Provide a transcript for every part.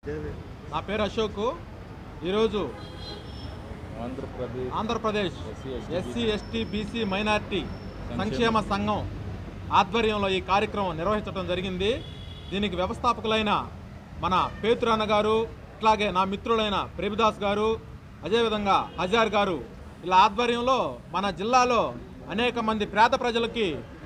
నా పేరు అశోక్ ఈరోజు Andhra Pradesh Andhra Pradesh SC, ST, SC ST BC minority సంక్షేమ సంఘం ఆధ్వర్యంలో ఈ కార్యక్రమం నిర్వహించడం జరిగింది దీనికి వ్యవస్థాపకులైన మన పేతురన్న గారు ఇట్లాగే నా మిత్రులైన ప్రేమిదాస్ గారు అదేవిధంగా హజార్ గారు ఇలా ఆధ్వర్యంలో మన జిల్లాలో అనేక మంది పేద ప్రజలకి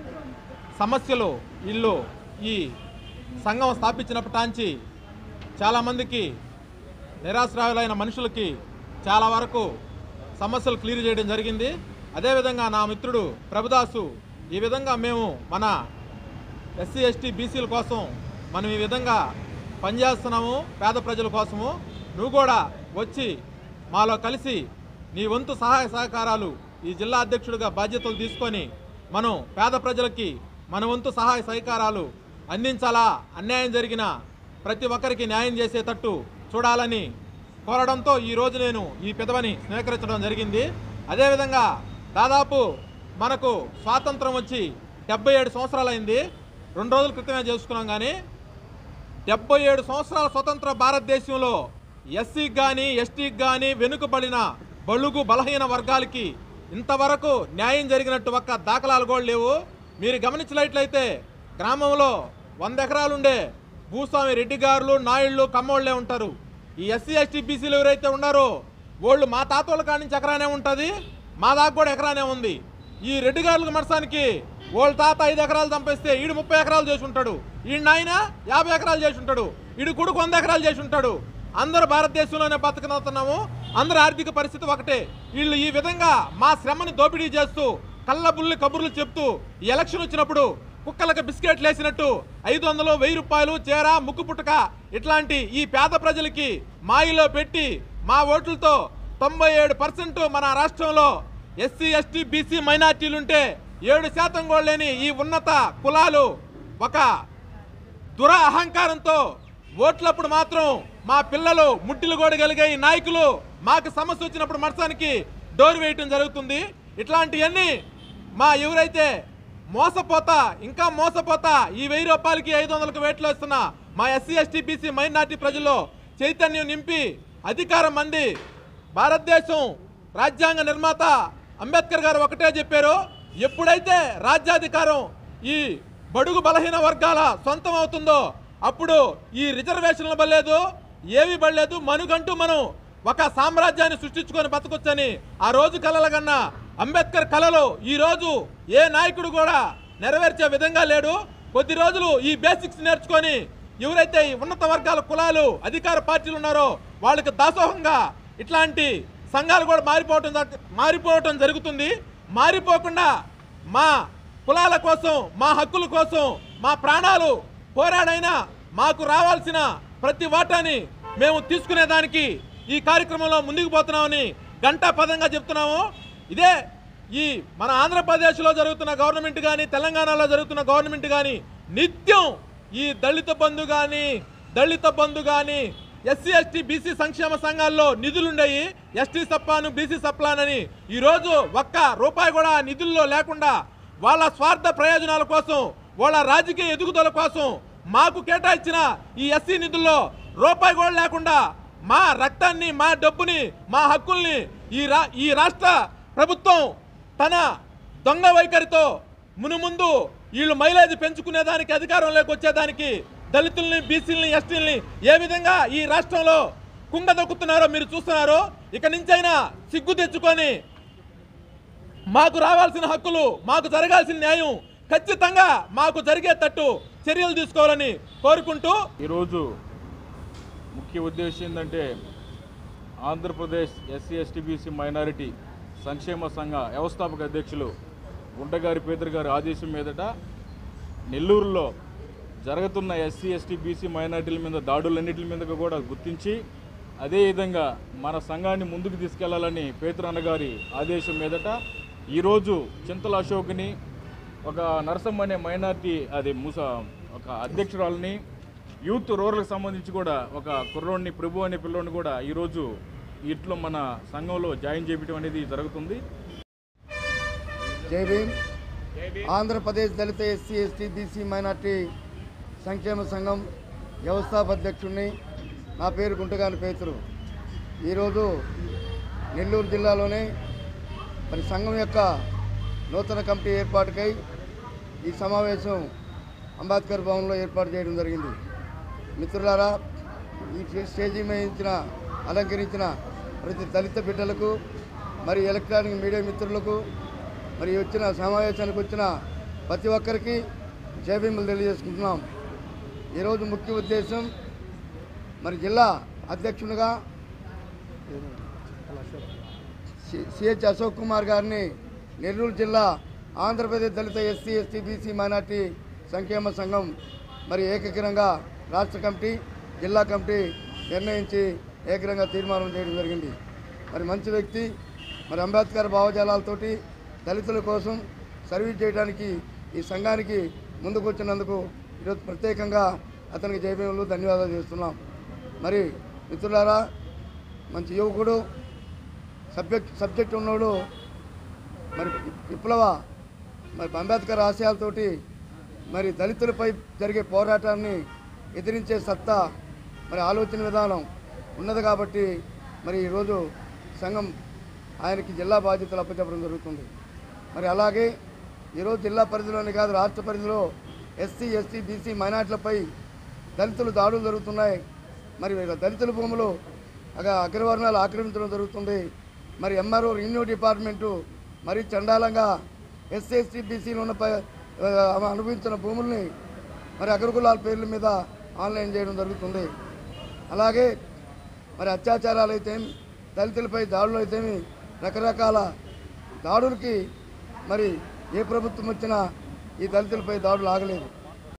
సమస్యలు ఇల్లు ఈ సంఘం స్థాపించినప్పటాంచి చాలామందికి నిరాశ్రాయులైన మనుషులకి చాలా వరకు సమస్యలు క్లియర్ చేయడం జరిగింది అదేవిధంగా నా మిత్రుడు ప్రభుదాసు ఈ విధంగా మేము మన ఎస్సీ ఎస్టీ బీసీల కోసం మనం ఈ విధంగా పనిచేస్తున్నాము పేద ప్రజల కోసము నువ్వు కూడా వచ్చి మాలో కలిసి నీ వంతు సహాయ సహకారాలు ఈ జిల్లా అధ్యక్షుడిగా బాధ్యతలు తీసుకొని మనం పేద ప్రజలకి మన వంతు సహాయ సహకారాలు అందించాలా అన్యాయం జరిగిన ప్రతి ఒక్కరికి న్యాయం చేసేటట్టు చూడాలని కోరడంతో ఈ రోజు నేను ఈ పెదవని స్వీకరించడం జరిగింది అదేవిధంగా దాదాపు మనకు స్వాతంత్రం వచ్చి డెబ్బై ఏడు సంవత్సరాలైంది రెండు రోజుల క్రితమే చేసుకున్నాం కానీ డెబ్బై ఏడు సంవత్సరాల స్వతంత్ర భారతదేశంలో ఎస్సీకి కానీ ఎస్టీకి కానీ వెనుకబడిన బలుగు బలహీన వర్గాలకి ఇంతవరకు న్యాయం జరిగినట్టు ఒక్క దాఖలాలు కూడా లేవు మీరు గమనించినట్లయితే గ్రామంలో వంద ఎకరాలుండే భూస్వామి రెడ్డి గారులు నాయుళ్ళు కమ్మోళ్ళే ఉంటారు ఈ ఎస్సీ ఎస్టీ బీసీలు ఎవరైతే ఉన్నారో వాళ్ళు మా తాతోళ్ళ కాడి నుంచి ఎకరానే ఉంటుంది మా దాకా కూడా ఎకరానే ఉంది ఈ రెడ్డి గారుల మనసానికి వాళ్ళ తాత ఐదు ఎకరాలు చంపేస్తే ఈడు ముప్పై ఎకరాలు చేసి ఉంటాడు ఈ నాయన యాభై ఎకరాలు చేసి ఉంటాడు ఈడు కొడుకు వంద ఎకరాలు చేసి ఉంటాడు అందరూ భారతదేశంలోనే బతకనవుతున్నాము అందరి ఆర్థిక పరిస్థితి ఒకటే వీళ్ళు ఈ విధంగా మా శ్రమని దోపిడీ చేస్తూ కళ్ళబుల్లి కబుర్లు చెప్తూ ఈ ఎలక్షన్ వచ్చినప్పుడు కుక్కలకు బిస్కెట్లు వేసినట్టు ఐదు వందలు వెయ్యి రూపాయలు చీర ముక్కు పుట్టక ఇట్లాంటి ఈ పేద ప్రజలకి మాయిలో పెట్టి మా ఓట్లతో తొంభై ఏడు పర్సెంట్ మన రాష్ట్రంలో ఎస్సీ ఎస్టీ బీసీ మైనార్టీలుంటే ఏడు శాతం కూడా లేని ఈ ఉన్నత కులాలు ఒక దుర అహంకారంతో ఓట్లప్పుడు మాత్రం మా పిల్లలు ముట్టిలు గోడగలిగే ఈ నాయకులు మాకు సమస్య వచ్చినప్పుడు మరసానికి డోర్ వేయటం జరుగుతుంది ఇట్లాంటివన్నీ మా ఎవరైతే మోసపోతా ఇంకా మోసపోతా ఈ వెయ్యి రూపాయలకి ఐదు వందలకు వేట్లు వేస్తున్న మా ఎస్సీ ఎస్టీ బీసీ మైనార్టీ ప్రజల్లో చైతన్యం నింపి అధికారం మంది భారతదేశం రాజ్యాంగ నిర్మాత అంబేద్కర్ గారు ఒకటే చెప్పారు ఎప్పుడైతే రాజ్యాధికారం ఈ బడుగు బలహీన వర్గాల సొంతం అవుతుందో అప్పుడు ఈ రిజర్వేషన్లు బలేదు ఏవి బడలేదు మనుగంటూ మనం ఒక సామ్రాజ్యాన్ని సృష్టించుకొని బతకొచ్చని ఆ రోజు కలలగన్న అంబేద్కర్ కలలు ఈ రోజు ఏ నాయకుడు కూడా నెరవేర్చే విధంగా లేడు కొద్ది రోజులు ఈ బేసిక్స్ నేర్చుకొని ఎవరైతే ఈ ఉన్నత వర్గాల కులాలు అధికార పార్టీలు ఉన్నారో వాళ్ళకి దాసోహంగా ఇట్లాంటి సంఘాలు కూడా మారిపోవటం జరగ- మారిపోవటం జరుగుతుంది మారిపోకుండా మా కులాల కోసం మా హక్కుల కోసం మా ప్రాణాలు పోరాడైనా మాకు రావాల్సిన ప్రతి వాటాని మేము తీసుకునేదానికి ఈ కార్యక్రమంలో ముందుకు పోతున్నామని గంటా పదంగా చెప్తున్నాము ఇదే ఈ మన ఆంధ్రప్రదేశ్లో జరుగుతున్న గవర్నమెంట్ కానీ తెలంగాణలో జరుగుతున్న గవర్నమెంట్ కానీ నిత్యం ఈ దళిత బంధు కానీ దళిత బంధు కానీ ఎస్సీ ఎస్టీ బీసీ సంక్షేమ సంఘాల్లో నిధులుండయి ఎస్టీ సప్లాను బీసీ సప్లానని ఈరోజు ఒక్క రూపాయి కూడా ఆ నిధుల్లో లేకుండా వాళ్ళ స్వార్థ ప్రయోజనాల కోసం వాళ్ళ రాజకీయ ఎదుగుదల కోసం మాకు కేటాయించిన ఈ ఎస్సీ నిధుల్లో రూపాయి కూడా లేకుండా మా రక్తాన్ని మా డబ్బుని మా హక్కుల్ని ఈ రా ఈ రాష్ట్ర ప్రభుత్వం తన దొంగ వైఖరితో మునుముందు వీళ్ళు మైలేజ్ పెంచుకునేదానికి అధికారంలోకి వచ్చేదానికి దళితుల్ని బీసీలని ఎస్టీలని ఏ విధంగా ఈ రాష్ట్రంలో కుంగదొక్కుతున్నారో మీరు చూస్తున్నారో ఇక నుంచైనా సిగ్గు తెచ్చుకొని మాకు రావాల్సిన హక్కులు మాకు జరగాల్సిన న్యాయం ఖచ్చితంగా మాకు జరిగేటట్టు చర్యలు తీసుకోవాలని కోరుకుంటూ ఈరోజు ముఖ్య ఉద్దేశం ఏంటంటే Andhra Pradesh SC ST BC minority సంక్షేమ సంఘ వ్యవస్థాపక అధ్యక్షులు గుంటగారి పేదర్ గారి ఆదేశం మీదట నెల్లూరులో జరుగుతున్న ఎస్సీ ఎస్టీ బీసీ మైనారిటీల మీద దాడులన్నిటి మీద కూడా గుర్తించి అదేవిధంగా మన సంఘాన్ని ముందుకు తీసుకెళ్లాలని పేతురన్న గారి ఆదేశం మీదట ఈరోజు చింతల అశోక్ని ఒక నరసమ్మ అనే మైనార్టీ అది ముస ఒక అధ్యక్షురాలని యూత్ రూరల్కి సంబంధించి కూడా ఒక కుర్రోడిని ప్రభు అనే పిల్లోడిని కూడా ఈరోజు ఇట్లో మన సంఘంలో జాయిన్ చేయడం అనేది జరుగుతుంది జై భీమ్ ఆంధ్రప్రదేశ్ దళిత ఎస్సీ ఎస్టీ బీసీ మైనార్టీ సంక్షేమ సంఘం వ్యవస్థాపక అధ్యక్షుడిని నా పేరు గుంటగాని పేతురు ఈరోజు నెల్లూరు జిల్లాలోనే మరి సంఘం యొక్క నూతన కమిటీ ఏర్పాటుకై ఈ సమావేశం అంబేద్కర్ భవన్లో ఏర్పాటు చేయడం జరిగింది మిత్రులారా ఈ స్టే- స్టేజీ మీద ఇచ్చిన అలంకరించిన ప్రతి దళిత బిడ్డలకు మరి ఎలక్ట్రానిక్ మీడియా మిత్రులకు మరి వచ్చిన సమావేశానికి వచ్చిన ప్రతి ఒక్కరికి జయభీములు తెలియజేసుకుంటున్నాం ఈరోజు ముఖ్య ఉద్దేశం మరి జిల్లా అధ్యక్షునిగా సి- సిహెచ్ అశోక్ కుమార్ గారిని నెల్లూరు జిల్లా ఆంధ్రప్రదేశ్ దళిత ఎస్సీ ఎస్టీ బీసీ మైనార్టీ సంక్షేమ సంఘం మరి ఏకగ్రంగా రాష్ట్ర కమిటీ జిల్లా కమిటీ నిర్ణయించి ఏకగ్రంగా తీర్మానం చేయడం జరిగింది మరి మంచి వ్యక్తి మరి అంబేద్కర్ భావజాలాలతోటి దళితుల కోసం సర్వీస్ చేయడానికి ఈ సంఘానికి ముందుకు వచ్చినందుకు ఈరోజు ప్రత్యేకంగా అతనికి జయభీములు ధన్యవాదాలు చేస్తున్నాం మరి మిత్రులారా మంచి యువకుడు సబ్జెక్ట్ సబ్జెక్ట్ ఉన్నోడు మరి విప్లవ మరి అంబేద్కర్ ఆశయాలతోటి మరి దళితులపై జరిగే పోరాటాన్ని ఎదిరించే సత్తా మరి ఆలోచన విధానం ఉన్నది కాబట్టి మరి ఈరోజు సంఘం ఆయనకి జిల్లా బాధ్యతలు అప్పచెప్పడం జరుగుతుంది మరి అలాగే ఈరోజు జిల్లా పరిధిలోనే కాదు రాష్ట్ర పరిధిలో ఎస్సీ ఎస్టీ బీసీ మైనార్టీలపై దళితులు దాడులు జరుగుతున్నాయి మరి వీళ్ళ దళితుల భూములు అగా అగ్రవర్ణాలు ఆక్రమించడం జరుగుతుంది మరి ఎంఆర్ఓ రెవెన్యూ డిపార్ట్మెంటు మరి చండాలంగా ఎస్సీ ఎస్టీ బీసీలు ఉన్న ప- ఆ, అనుభవించిన భూముల్ని మరి అగ్రకులాల పేర్ల మీద ఆన్లైన్ చేయడం జరుగుతుంది అలాగే మరి అత్యాచారాలు అయితే దళితులపై దాడులు అయితేమి రకరకాల దాడులకి మరి ఏ ప్రభుత్వం వచ్చినా ఈ దళితులపై దాడులు ఆగలేదు